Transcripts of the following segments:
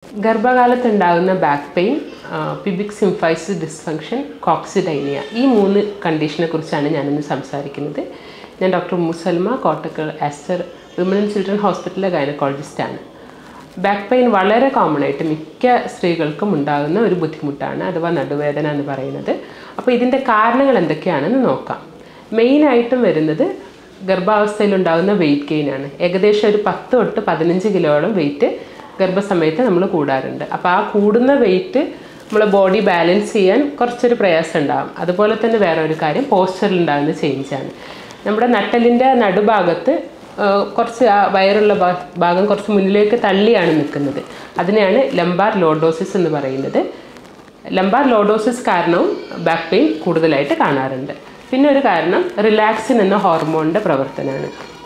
ഗർഭകാലത്ത് ഉണ്ടാകുന്ന back pain pubic symphysis dysfunction coccydynia ഈ മൂന്ന് കണ്ടീഷനെ കുറിച്ചാണ് ഞാനിന്ന് സംസാരിക്കുന്നത് ഞാൻ doctor Musalma Kottakkal Aster women and children ഹോസ്പിറ്റലിലെ ഗൈനക്കോളജിസ്റ്റാണ് ബാക്ക് പെയിൻ വളരെ കോമൺ ആയിട്ട് മിക്ക സ്ത്രീകൾക്കും ഉണ്ടാകുന്ന ഒരു ബുദ്ധിമുട്ടാണ് അഥവാ നടുവേദന എന്ന് പറയുന്നത് അപ്പോൾ ഇതിൻ്റെ കാരണങ്ങൾ എന്തൊക്കെയാണെന്ന് നോക്കാം മെയിനായിട്ടും വരുന്നത് ഗർഭാവസ്ഥയിലുണ്ടാകുന്ന വെയിറ്റ് ഗെയിനാണ് ഏകദേശം ഒരു പത്ത് തൊട്ട് പതിനഞ്ച് കിലോയോളം വെയിറ്റ് ഗർഭസമയത്ത് നമ്മൾ കൂടാറുണ്ട് അപ്പോൾ ആ കൂടുന്ന വെയിറ്റ് നമ്മളെ ബോഡി ബാലൻസ് ചെയ്യാൻ കുറച്ചൊരു പ്രയാസം ഉണ്ടാകും അതുപോലെ തന്നെ വേറെ ഒരു കാര്യം പോസ്ചറിൽ ഉണ്ടാകുന്ന ചേഞ്ചാണ് നമ്മുടെ നട്ടലിൻ്റെ നടുഭാഗത്ത് ആ, കുറച്ച് ആ വയറുള്ള ഭാ- ഭാഗം കുറച്ച് മുന്നിലേക്ക് തള്ളിയാണ് നിൽക്കുന്നത് അതിനെയാണ് ലംബാർ ലോഡോസിസ് എന്ന് പറയുന്നത് ലംബാർ ലോഡോസിസ് കാരണവും ബാക്ക് പെയിൻ കൂടുതലായിട്ട് കാണാറുണ്ട് പിന്നെ ഒരു കാരണം റിലാക്സിൻ എന്ന ഹോർമോണിൻ്റെ പ്രവർത്തനമാണ്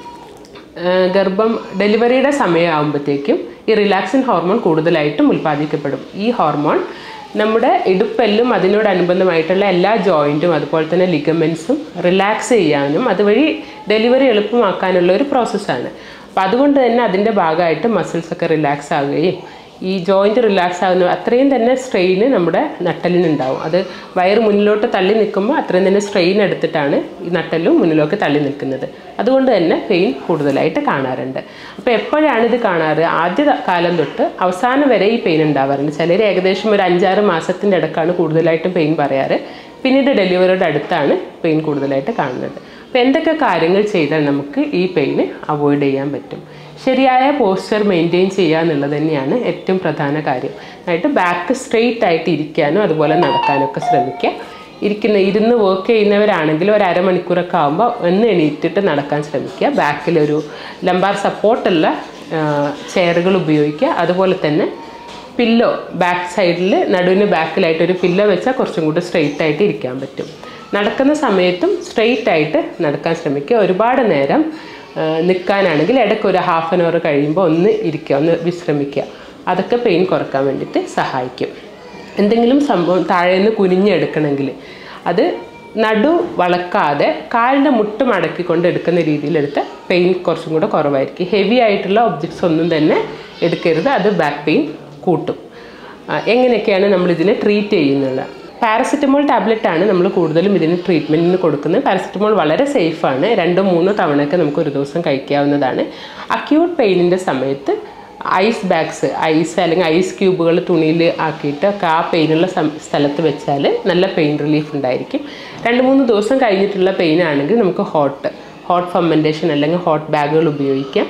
ഏഹ് ഗർഭം ഡെലിവറിയുടെ സമയമാകുമ്പോഴത്തേക്കും ഈ റിലാക്സിൻ ഹോർമോൺ കൂടുതലായിട്ടും ഉൽപ്പാദിക്കപ്പെടും ഈ ഹോർമോൺ നമ്മുടെ ഇടുപ്പെല്ലും അതിനോടനുബന്ധമായിട്ടുള്ള എല്ലാ ജോയിൻറ്റും അതുപോലെ തന്നെ ലിഗമെൻസും റിലാക്സ് ചെയ്യാനും അതുവഴി ഡെലിവറി എളുപ്പമാക്കാനുള്ള ഒരു പ്രോസസ്സാണ് അപ്പം അതുകൊണ്ട് തന്നെ അതിൻ്റെ ഭാഗമായിട്ട് മസിൽസൊക്കെ റിലാക്സ് ആവുകയും ഈ ജോയിൻറ്റ് റിലാക്സ് ആകുന്ന അത്രയും തന്നെ സ്ട്രെയിന് നമ്മുടെ നട്ടലിനുണ്ടാവും അത് വയറ് മുന്നിലോട്ട് തള്ളി നിൽക്കുമ്പോൾ അത്രയും തന്നെ സ്ട്രെയിൻ എടുത്തിട്ടാണ് ഈ നട്ടലും മുന്നിലേക്ക് തള്ളി നിൽക്കുന്നത് അതുകൊണ്ട് തന്നെ പെയിൻ കൂടുതലായിട്ട് കാണാറുണ്ട് അപ്പോൾ എപ്പോഴാണ് ഇത് കാണാറ് ആദ്യ കാലം തൊട്ട് അവസാനം വരെ ഈ പെയിൻ ഉണ്ടാവാറുണ്ട് ചിലർ ഏകദേശം ഒരു അഞ്ചാറ് മാസത്തിൻ്റെ ഇടക്കാണ് കൂടുതലായിട്ടും പെയിൻ പറയാറ് പിന്നീട് ഡെലിവറിയുടെ അടുത്താണ് പെയിൻ കൂടുതലായിട്ട് കാണുന്നത് അപ്പോൾ എന്തൊക്കെ കാര്യങ്ങൾ ചെയ്താൽ നമുക്ക് ഈ പെയിന് അവോയ്ഡ് ചെയ്യാൻ പറ്റും ശരിയായ പോസ്ചർ മെയിൻറ്റെയിൻ ചെയ്യുക എന്നുള്ളത് തന്നെയാണ് ഏറ്റവും പ്രധാന കാര്യം ആയിട്ട് ബാക്ക് സ്ട്രെയിറ്റ് ആയിട്ട് ഇരിക്കാനും അതുപോലെ നടക്കാനൊക്കെ ശ്രമിക്കുക ഇരിക്കുന്ന ഇരുന്ന് വർക്ക് ചെയ്യുന്നവരാണെങ്കിൽ ഒരു അരമണിക്കൂറൊക്കെ ആകുമ്പോൾ ഒന്ന് എണീറ്റിട്ട് നടക്കാൻ ശ്രമിക്കുക ബാക്കിലൊരു ലംബാർ സപ്പോർട്ടുള്ള ചെയറുകൾ ഉപയോഗിക്കുക അതുപോലെ തന്നെ പില്ലോ ബാക്ക് സൈഡിൽ നടുവിന് ബാക്കിലായിട്ട് ഒരു പില്ലോ വെച്ചാൽ കുറച്ചും കൂടി സ്ട്രെയിറ്റ് ആയിട്ട് ഇരിക്കാൻ പറ്റും നടക്കുന്ന സമയത്തും സ്ട്രെയിറ്റ് ആയിട്ട് നടക്കാൻ ശ്രമിക്കുക ഒരുപാട് നേരം ആ, നിൽക്കാനാണെങ്കിൽ ഇടയ്ക്ക് ഒരു ഹാഫ് ആൻ അവർ കഴിയുമ്പോൾ ഒന്ന് ഇരിക്കുക ഒന്ന് വിശ്രമിക്കുക അതൊക്കെ പെയിൻ കുറക്കാൻ വേണ്ടിയിട്ട് സഹായിക്കും എന്തെങ്കിലും സംഭവം താഴെ നിന്ന് കുനിഞ്ഞെടുക്കണമെങ്കിൽ അത് നടു വളക്കാതെ കാലിൻ്റെ മുട്ട് മടക്കിക്കൊണ്ട് എടുക്കുന്ന രീതിയിലെടുത്ത് പെയിൻ കുറച്ചും കൂടെ കുറവായിരിക്കും ഹെവി ആയിട്ടുള്ള ഒബ്ജക്ട്സ് ഒന്നും തന്നെ എടുക്കരുത് അത് ബാക്ക് പെയിൻ കൂട്ടും ആ, എങ്ങനെയൊക്കെയാണ് നമ്മൾ ഇതിനെ ട്രീറ്റ് ചെയ്യുന്നത് പാരസെറ്റമോൾ ടാബ്ലറ്റ് ആണ് നമ്മൾ കൂടുതലും ഇതിന് ട്രീറ്റ്മെൻറ്റിന് കൊടുക്കുന്നത് പാരസെറ്റമോൾ വളരെ സേഫാണ് രണ്ടോ മൂന്നോ തവണയൊക്കെ നമുക്ക് ഒരു ദിവസം കഴിക്കാവുന്നതാണ് അക്യൂട്ട് പെയിനിൻ്റെ സമയത്ത് ഐസ് ബാഗ്സ് ഐസ് അല്ലെങ്കിൽ ഐസ് ക്യൂബുകൾ തുണിയിൽ ആക്കിയിട്ട് ഒക്കെ ആ പെയിനുള്ള സം- സ്ഥലത്ത് വെച്ചാൽ നല്ല പെയിൻ റിലീഫ് ഉണ്ടായിരിക്കും രണ്ട് മൂന്ന് ദിവസം കഴിഞ്ഞിട്ടുള്ള പെയിൻ ആണെങ്കിൽ നമുക്ക് ഹോട്ട് ഹോട്ട് ഫെർമെൻറ്റേഷൻ അല്ലെങ്കിൽ ഹോട്ട് ബാഗുകൾ ഉപയോഗിക്കാം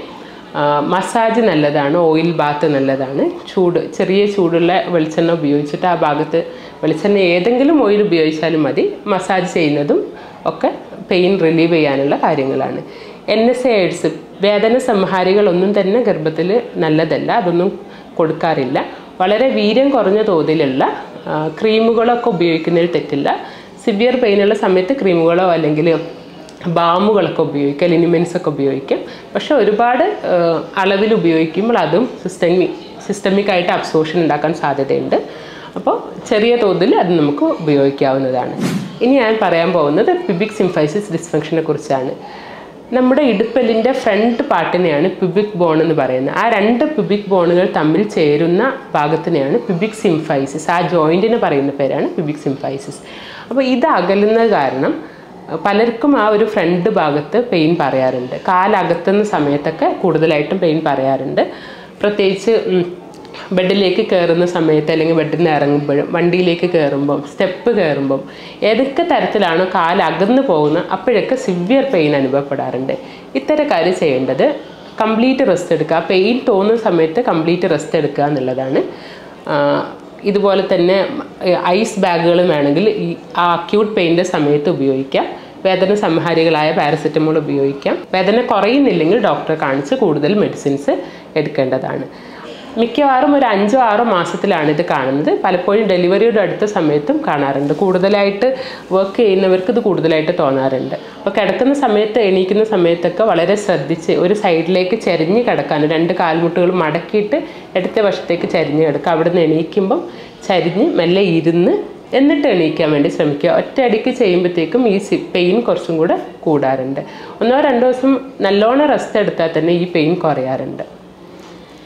മസാജ് നല്ലതാണ് ഓയിൽ ബാത്ത് നല്ലതാണ് ചൂട് ചെറിയ ചൂടുള്ള വെളിച്ചെണ്ണ ഉപയോഗിച്ചിട്ട് ആ ഭാഗത്ത് വെളിച്ചെണ്ണ ഏതെങ്കിലും ഓയിൽ ഉപയോഗിച്ചാലും മതി മസാജ് ചെയ്യുന്നതും ഒക്കെ പെയിൻ റിലീവ് ചെയ്യാനുള്ള കാര്യങ്ങളാണ് എൻ എസ് എയ്ഡ്സ് വേദന സംഹാരികളൊന്നും തന്നെ ഗർഭത്തിൽ നല്ലതല്ല അതൊന്നും കൊടുക്കാറില്ല വളരെ വീര്യം കുറഞ്ഞ തോതിലുള്ള ആ, ക്രീമുകളൊക്കെ ഉപയോഗിക്കുന്നതിൽ തെറ്റില്ല സിവിയർ പെയിനുള്ള സമയത്ത് ക്രീമുകളോ അല്ലെങ്കിൽ ബാമുകളൊക്കെ ഉപയോഗിക്കാം ലിനിമെൻസ് ഒക്കെ ഉപയോഗിക്കാം പക്ഷെ ഒരുപാട് ഏഹ്, അളവിൽ ഉപയോഗിക്കുമ്പോൾ അതും സിസ്റ്റമിക് സിസ്റ്റമിക് ആയിട്ട് അബ്സോർഷൻ ഉണ്ടാക്കാൻ സാധ്യതയുണ്ട് അപ്പോൾ ചെറിയ തോതിൽ അത് നമുക്ക് ഉപയോഗിക്കാവുന്നതാണ് ഇനി ഞാൻ പറയാൻ പോകുന്നത് പിബിക് സിംഫൈസിസ് ഡിസ്ഫങ്ഷനെ കുറിച്ചാണ് നമ്മുടെ ഇടുപ്പലിൻ്റെ ഫ്രണ്ട് പാർട്ടിനെയാണ് പിബിക് ബോൺ എന്ന് പറയുന്നത് ആ രണ്ട് പിബിക് ബോണുകൾ തമ്മിൽ ചേരുന്ന ഭാഗത്തിനെയാണ് പിബിക് സിംഫൈസിസ് ആ ജോയിൻറ്റിന് പറയുന്ന പേരാണ് പിബിക് സിംഫൈസിസ് അപ്പോൾ ഇത് അകലുന്നത് കാരണം പലർക്കും ആ ഒരു ഫ്രണ്ട് ഭാഗത്ത് പെയിൻ പറയാറുണ്ട് കാലകത്തുന്ന സമയത്തൊക്കെ കൂടുതലായിട്ടും പെയിൻ പറയാറുണ്ട് പ്രത്യേകിച്ച് ഉം, ബെഡിലേക്ക് കയറുന്ന സമയത്ത് അല്ലെങ്കിൽ ബെഡിൽ നിന്ന് ഇറങ്ങുമ്പോഴും വണ്ടിയിലേക്ക് കയറുമ്പം സ്റ്റെപ്പ് കയറുമ്പം ഏതൊക്കെ തരത്തിലാണോ കാൽ അകന്നു പോകുന്നത് അപ്പോഴൊക്കെ സിവിയർ പെയിൻ അനുഭവപ്പെടാറുണ്ട് ഇത്തരക്കാർ ചെയ്യേണ്ടത് കംപ്ലീറ്റ് റെസ്റ്റ് എടുക്കുക പെയിൻ തോന്നുന്ന സമയത്ത് കംപ്ലീറ്റ് റെസ്റ്റ് എടുക്കുക എന്നുള്ളതാണ് ആ, ഇതുപോലെ തന്നെ ഐസ് ബാഗുകൾ വേണമെങ്കിൽ ഈ ആ അക്യൂട്ട് പെയിൻ്റെ സമയത്ത് ഉപയോഗിക്കാം വേദന സംഹാരികളായ പാരസെറ്റമോൾ ഉപയോഗിക്കാം വേദന കുറയുന്നില്ലെങ്കിൽ ഡോക്ടറെ കാണിച്ച് കൂടുതൽ മെഡിസിൻസ് എടുക്കേണ്ടതാണ് മിക്കവാറും ഒരു അഞ്ചോ ആറോ മാസത്തിലാണ് ഇത് കാണുന്നത് പലപ്പോഴും ഡെലിവറിയുടെ അടുത്ത സമയത്തും കാണാറുണ്ട് കൂടുതലായിട്ട് വർക്ക് ചെയ്യുന്നവർക്ക് ഇത് കൂടുതലായിട്ട് തോന്നാറുണ്ട് അപ്പോൾ കിടക്കുന്ന സമയത്ത് എണീക്കുന്ന സമയത്തൊക്കെ വളരെ ശ്രദ്ധിച്ച് ഒരു സൈഡിലേക്ക് ചെരിഞ്ഞ് കിടക്കാൻ രണ്ട് കാൽമുട്ടുകൾ മടക്കിയിട്ട് ഇടത്തെ വശത്തേക്ക് ചരിഞ്ഞ് കിടക്കുക അവിടെ നിന്ന് എണീക്കുമ്പം ചരിഞ്ഞ് മെല്ലെ ഇരുന്ന് എന്നിട്ട് എണീക്കാൻ വേണ്ടി ശ്രമിക്കുക ഒറ്റയടിക്ക് ചെയ്യുമ്പോഴത്തേക്കും ഈ സി പെയിൻ കുറച്ചും കൂടെ കൂടാറുണ്ട് ഒന്നോ രണ്ടോ ദിവസം നല്ലോണം റെസ്റ്റ് എടുത്താൽ തന്നെ ഈ പെയിൻ കുറയാറുണ്ട്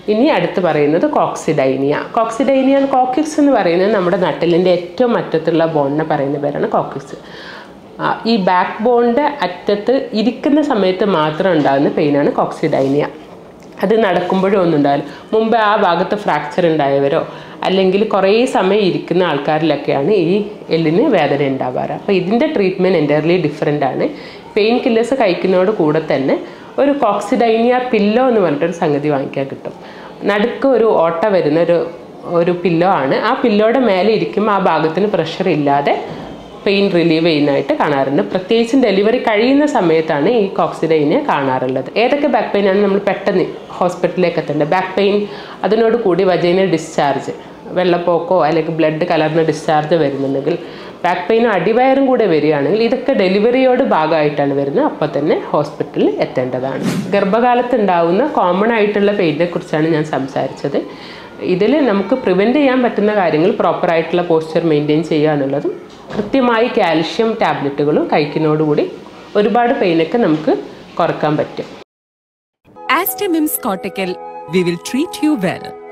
ഇനി അടുത്ത് പറയുന്നത് കോക്സിഡൈനിയ കോക്സിഡൈനിയ കോക്കിക്സ് എന്ന് പറയുന്നത് നമ്മുടെ നട്ടലിൻ്റെ ഏറ്റവും അറ്റത്തുള്ള ബോണിനെ പറയുന്ന പേരാണ് കോക്കിക്സ് ആ, ഈ ബാക്ക് ബോണിൻ്റെ അറ്റത്ത് ഇരിക്കുന്ന സമയത്ത് മാത്രം ഉണ്ടാകുന്ന പെയിനാണ് കോക്സിഡൈനിയ അത് നടക്കുമ്പോഴും ഒന്നും ഉണ്ടാവില്ല മുമ്പ് ആ ഭാഗത്ത് ഫ്രാക്ചർ ഉണ്ടായവരോ അല്ലെങ്കിൽ കുറേ സമയം ഇരിക്കുന്ന ആൾക്കാരിലൊക്കെയാണ് ഈ എല്ലിന് വേദന ഉണ്ടാവാറ് അപ്പോൾ ഇതിൻ്റെ ട്രീറ്റ്മെൻറ്റ് എൻ്റയർലി ഡിഫറെൻ്റ് ആണ് പെയിൻ കില്ലേഴ്സ് കഴിക്കുന്നതോട് കൂടെ തന്നെ ഒരു കോക്സിഡൈനിയ പില്ലോ എന്ന് പറഞ്ഞിട്ടൊരു സംഗതി വാങ്ങിക്കാൻ കിട്ടും നടുക്ക് ഒരു ഓട്ട വരുന്ന ഒരു ഒരു പില്ലോ ആണ് ആ പില്ലോയുടെ മേലെ ഇരിക്കുമ്പോൾ ആ ഭാഗത്തിന് പ്രഷർ ഇല്ലാതെ പെയിൻ റിലീവ് ചെയ്യുന്നതായിട്ട് കാണാറുണ്ട് പ്രത്യേകിച്ചും ഡെലിവറി കഴിയുന്ന സമയത്താണ് ഈ കോക്സിഡൈനെ കാണാറുള്ളത് ഏതൊക്കെ ബാക്ക് പെയിൻ ആണ് നമ്മൾ പെട്ടെന്ന് ഹോസ്പിറ്റലിലേക്ക് എത്തേണ്ടത് ബാക്ക് പെയിൻ അതിനോട് കൂടി വജൈന ഡിസ്ചാർജ് വെള്ളപ്പോക്കോ അല്ലെങ്കിൽ ബ്ലഡ് കലർന്ന ഡിസ്ചാർജ് വരുന്നുണ്ടെങ്കിൽ ബാക്ക് പെയിനും അടിവയറും കൂടെ വരികയാണെങ്കിൽ ഇതൊക്കെ ഡെലിവറിയോട് ഭാഗമായിട്ടാണ് വരുന്നത് അപ്പോൾ തന്നെ ഹോസ്പിറ്റലിൽ എത്തേണ്ടതാണ് ഗർഭകാലത്ത് ഉണ്ടാവുന്ന കോമൺ ആയിട്ടുള്ള പെയിനെ കുറിച്ചാണ് ഞാൻ സംസാരിച്ചത് ഇതിൽ നമുക്ക് പ്രിവെൻറ്റ് ചെയ്യാൻ പറ്റുന്ന കാര്യങ്ങൾ പ്രോപ്പറായിട്ടുള്ള പോസ്ചർ മെയിൻറ്റെയിൻ ചെയ്യുക എന്നുള്ളതും കൃത്യമായി കാൽഷ്യം ടാബ്ലറ്റുകളും കഴിക്കുന്നതോടുകൂടി ഒരുപാട് പെയിനൊക്കെ നമുക്ക് കുറക്കാൻ പറ്റും Astamims cortical, we will treat you well.